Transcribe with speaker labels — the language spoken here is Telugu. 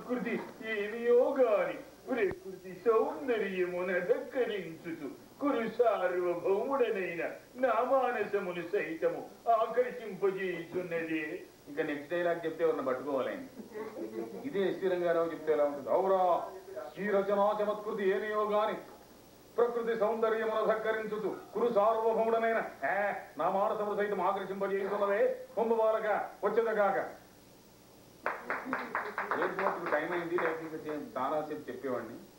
Speaker 1: చమత్కృతి ఏమియో గాని ప్రకృతి సౌందర్యమున దక్కరించుచు కురు సార్వభౌముడనైన నా మానసమును సైతము ఆకర్షింపజేయుచున్నదే
Speaker 2: ఇంకా నెక్స్ట్ డైలాగ్ చెప్తే ఎవరిని పట్టుకోవాలి ఆయన. ఇదే ఎస్టీ రంగారావు చెప్తే ఎలా ఉంటుంది అవురా ఈ రచనా చమత్కృతి ఏనియో గాని ప్రకృతి సౌందర్యమున సత్కరించుతూ కురు సార్వభౌముడనైన ఏ నా మానసముడు సైతం ఆకర్షింపజేయుతున్నవే పొందువాలక వచ్చేదగాక ఎయిర్పోర్ట్ టైం అయింది లేకపోతే చాలా సేపు చెప్పేవాడిని